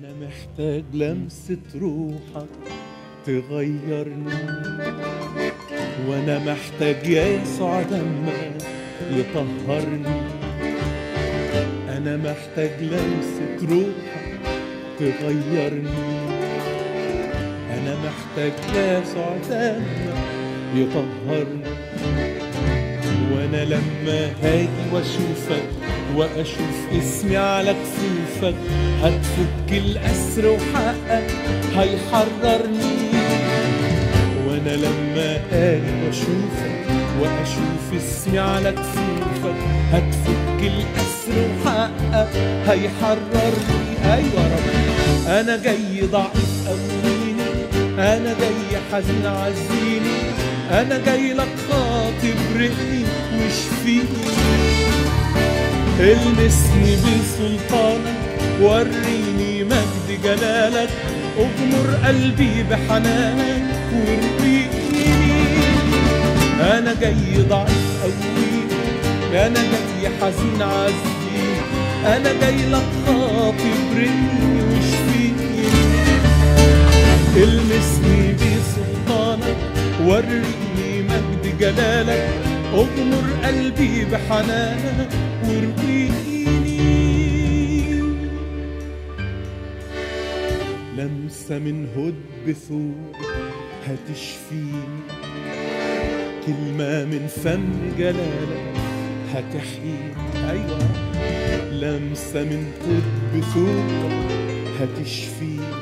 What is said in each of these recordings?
أنا محتاج لمسة روحك تغيرني وأنا محتاج يا يسوع دمك يطهرني أنا محتاج لمسة روحك تغيرني أنا محتاج يا يسوع دمك يطهرني وأنا لما هاجي وأشوفك وأشوف اسمي على كفوفك هتفك الأسر وحقك هيحررني وأنا لما هاجي وأشوفك وأشوف اسمي على كفوفك هتفك الأسر وحقك هيحررني أيوة رب أنا جاي ضعيف قويني أنا جاي حزين عزيني أنا جاي لك خاطب رقي واشفيني المسني بسلطانك وريني مجد جلالك اغمر قلبي بحنانك وارضيني انا جاي ضعيف قوي انا جاي حزين عزيز انا جاي لك خاطب رقي واشفيني المسني بسلطانك وريني مجد جلالك اغمر قلبي بحنانك وارضيني لمسة من هد ثوب هتشفيني كلمة من فم جلالك هتحييني أيوة لمسة من هد ثوب هتشفيني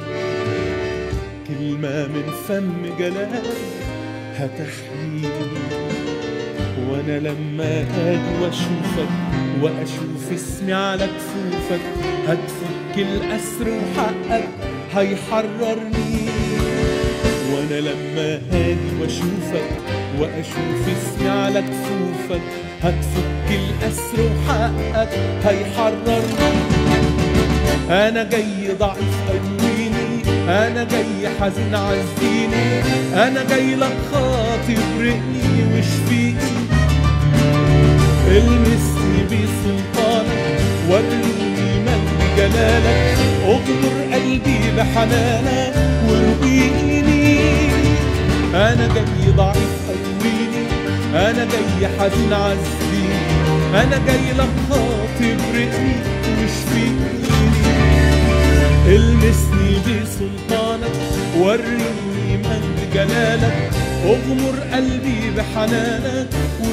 كلمة من فم جلالك هتحييني وانا لما اجي واشوفك واشوف اسمي على كفوفك هتفك الاسر وحقك هيحررني وانا لما اجي واشوفك واشوف اسمي على كفوفك هتفك الاسر وحقك هيحررني انا جاي ضعيف قويني انا جاي حزين عزيني انا جاي لك خاطب رقني واشفيني المسني بسلطانك وريني مجد جلالك اغمر قلبي بحنانك وارضيني انا جاي ضعيف قويني انا جاي حزين عزيني انا جاي لك خاطب رقني واشفيني المسني بسلطانك وريني مجد جلالك اغمر قلبي بحنانك